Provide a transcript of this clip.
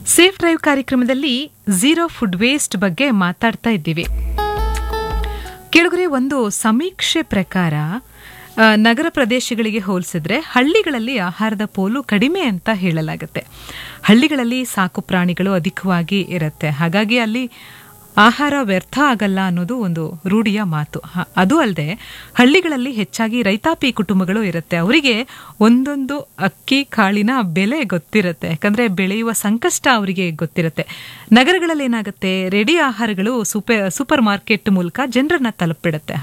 safe drive ಕಾರ್ಯಕ್ರಮದಲ್ಲಿ zero food waste ಬಗ್ಗೆ ಮಾತಾಡ್ತಾ ಇದ್ದೀವಿ ಕೆಳಗರೆ ಒಂದು ಸಮೀಕ್ಷೆ ಪ್ರಕಾರ ಆ, ನಗರ ಪ್ರದೇಶಗಳಿಗೆ ಹೋಲಿಸಿದ್ರೆ ಹಳ್ಳಿಗಳಲ್ಲಿ ಆಹಾರದ ಪೋಲು ಕಡಿಮೆ ಅಂತ ಹೇಳಲಾಗುತ್ತೆ ಹಳ್ಳಿಗಳಲ್ಲಿ ಸಾಕು ಪ್ರಾಣಿಗಳು ಅಧಿಕವಾಗಿ ಇರುತ್ತೆ ಹಾಗಾಗಿ ಅಲ್ಲಿ ಆಹಾರ ವ್ಯರ್ಥ ಆಗಲ್ಲ ಅನ್ನೋದು ಒಂದು ರೂಢಿಯ ಮಾತು ಹ- ಅದು ಅಲ್ಲದೆ ಹಳ್ಳಿಗಳಲ್ಲಿ ಹೆಚ್ಚಾಗಿ ರೈತಾಪಿ ಕುಟುಂಬಗಳು ಇರುತ್ತೆ ಅವರಿಗೆ ಒಂದೊಂದು ಅಕ್ಕಿ ಕಾಳಿನ ಬೆಲೆ ಗೊತ್ತಿರುತ್ತೆ ಯಾಕಂದ್ರೆ ಬೆಳೆಯುವ ಸಂಕಷ್ಟ ಅವರಿಗೆ ಗೊತ್ತಿರುತ್ತೆ ನಗರಗಳಲ್ಲಿ ಏನಾಗುತ್ತೆ ರೆಡಿ ಆಹಾರಗಳು ಸೂಪರ್ ಸೂಪರ್ ಮಾರ್ಕೆಟ್ ಮೂಲಕ ಜನರನ್ನ ತಲುಪಿಡುತ್ತೆ